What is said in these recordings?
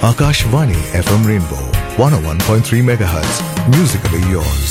Akashvani FM Rainbow 101.3 MHz. Musically yours.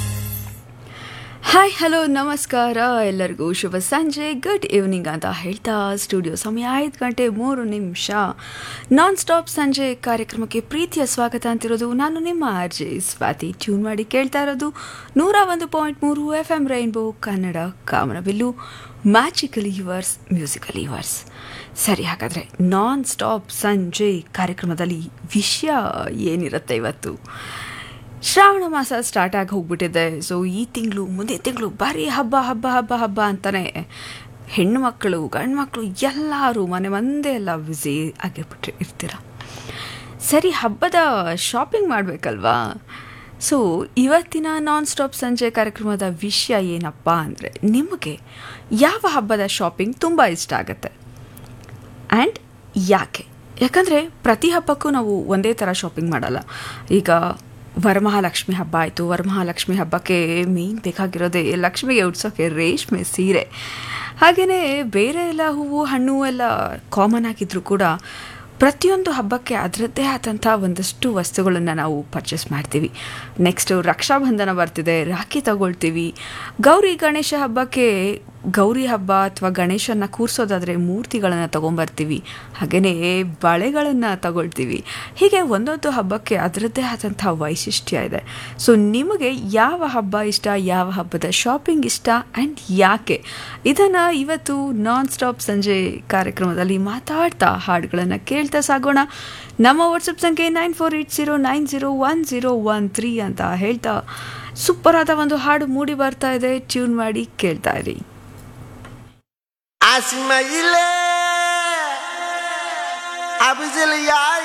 Hi hello ನಮಸ್ಕಾರ ಎಲ್ಲರಿಗೂ ಶುಭ ಸಂಜೆ ಗುಡ್ ಈವ್ನಿಂಗ್ ಅಂತ ಹೇಳ್ತಾ ಸ್ಟುಡಿಯೋ ಸಮಯ ಐದು ಗಂಟೆ ಮೂರು ನಿಮಿಷ ನಾನ್ ಸ್ಟಾಪ್ ಸಂಜೆ ಕಾರ್ಯಕ್ರಮಕ್ಕೆ ಪ್ರೀತಿಯ ಸ್ವಾಗತ ಅಂತಿರೋದು ನಾನು ನಿಮ್ಮ ಆರ್ ಜೆ ಸ್ವಾತಿ ಟ್ಯೂನ್ ಮಾಡಿ ಕೇಳ್ತಾ ಇರೋದು ನೂರ ಒಂದು ಪಾಯಿಂಟ್ ಮೂರು ಎಫ್ ಎಂ ರೈನ್ಬೋ ಕನ್ನಡ ಕಾಮನಬಿಲ್ಲು ಮ್ಯಾಜಿಕಲ್ ಯುವರ್ಸ್ ಮ್ಯೂಸಿಕಲ್ ಯುವರ್ಸ್ ಸರಿ ಹಾಗಾದರೆ ನಾನ್ ಸ್ಟಾಪ್ ಸಂಜೆ ಕಾರ್ಯಕ್ರಮದಲ್ಲಿ ವಿಷಯ ಏನಿರುತ್ತೆ ಇವತ್ತು ಶ್ರಾವಣ ಮಾಸ ಸ್ಟಾರ್ಟ್ ಆಗಿ ಹೋಗ್ಬಿಟ್ಟಿದೆ ಸೊ ಈ ತಿಂಗಳು ಮುಂದೆ ತಿಂಗಳು ಬರೀ ಹಬ್ಬ ಹಬ್ಬ ಹಬ್ಬ ಹಬ್ಬ ಅಂತಾನೆ ಹೆಣ್ಣು ಮಕ್ಕಳು ಗಂಡು ಮಕ್ಕಳು ಎಲ್ಲರೂ ಮನೆ ಮಂದೆ ಎಲ್ಲ ಬ್ಯುಸಿ ಆಗಿಬಿಟ್ಟು ಇರ್ತೀರ ಸರಿ ಹಬ್ಬದ ಶಾಪಿಂಗ್ ಮಾಡಬೇಕಲ್ವಾ ಸೊ ಇವತ್ತಿನ ನಾನ್ ಸ್ಟಾಪ್ ಸಂಜೆ ಕಾರ್ಯಕ್ರಮದ ವಿಷಯ ಏನಪ್ಪ ಅಂದರೆ ನಿಮಗೆ ಯಾವ ಹಬ್ಬದ ಶಾಪಿಂಗ್ ತುಂಬ ಇಷ್ಟ ಆಗುತ್ತೆ ಆ್ಯಂಡ್ ಯಾಕೆ ಯಾಕಂದರೆ ಪ್ರತಿ ಹಬ್ಬಕ್ಕೂ ನಾವು ಒಂದೇ ಥರ ಶಾಪಿಂಗ್ ಮಾಡಲ್ಲ ಈಗ ವರಮಹಾಲಕ್ಷ್ಮಿ ಹಬ್ಬ ಆಯಿತು ವರಮಹಾಲಕ್ಷ್ಮಿ ಹಬ್ಬಕ್ಕೆ ಮೇಯ್ನ್ ಬೇಕಾಗಿರೋದೇ ಲಕ್ಷ್ಮಿಗೆ ಉಡ್ಸೋಕ್ಕೆ ರೇಷ್ಮೆ ಸೀರೆ ಹಾಗೆಯೇ ಬೇರೆ ಎಲ್ಲ ಹೂವು ಹಣ್ಣು ಎಲ್ಲ ಕಾಮನ್ ಆಗಿದ್ರೂ ಕೂಡ ಪ್ರತಿಯೊಂದು ಹಬ್ಬಕ್ಕೆ ಅದರದ್ದೇ ಆದಂಥ ಒಂದಷ್ಟು ವಸ್ತುಗಳನ್ನು ನಾವು ಪರ್ಚೇಸ್ ಮಾಡ್ತೀವಿ ನೆಕ್ಸ್ಟು ರಕ್ಷಾಬಂಧನ ಬರ್ತಿದೆ ರಾಖಿ ತಗೊಳ್ತೀವಿ ಗೌರಿ ಗಣೇಶ ಹಬ್ಬಕ್ಕೆ ಗೌರಿ ಹಬ್ಬ ಅಥವಾ ಗಣೇಶನ ಕೂರಿಸೋದಾದರೆ ಮೂರ್ತಿಗಳನ್ನು ತೊಗೊಂಬರ್ತೀವಿ ಹಾಗೆಯೇ ಬಳೆಗಳನ್ನು ತಗೊಳ್ತೀವಿ ಹೀಗೆ ಒಂದೊಂದು ಹಬ್ಬಕ್ಕೆ ಅದರದ್ದೇ ಆದಂಥ ವೈಶಿಷ್ಟ್ಯ ಇದೆ ಸೊ ನಿಮಗೆ ಯಾವ ಹಬ್ಬ ಇಷ್ಟ ಯಾವ ಹಬ್ಬದ ಶಾಪಿಂಗ್ ಇಷ್ಟ ಆ್ಯಂಡ್ ಯಾಕೆ ಇದನ್ನು ಇವತ್ತು ನಾನ್ ಸ್ಟಾಪ್ ಸಂಜೆ ಕಾರ್ಯಕ್ರಮದಲ್ಲಿ ಮಾತಾಡ್ತಾ ಹಾಡುಗಳನ್ನು ಕೇಳ್ತಾ ಸಾಗೋಣ ನಮ್ಮ ವಾಟ್ಸಪ್ ಸಂಖ್ಯೆ nine four eight zero nine zero one zero one three ಅಂತ ಹೇಳ್ತಾ ಸೂಪರ್ ಆದ ಒಂದು ಹಾಡು ಮೂಡಿ ಬರ್ತಾ ಇದೆ ಟ್ಯೂನ್ ಮಾಡಿ ಕೇಳ್ತಾ ಇರಿ Asmaile Abuzil ya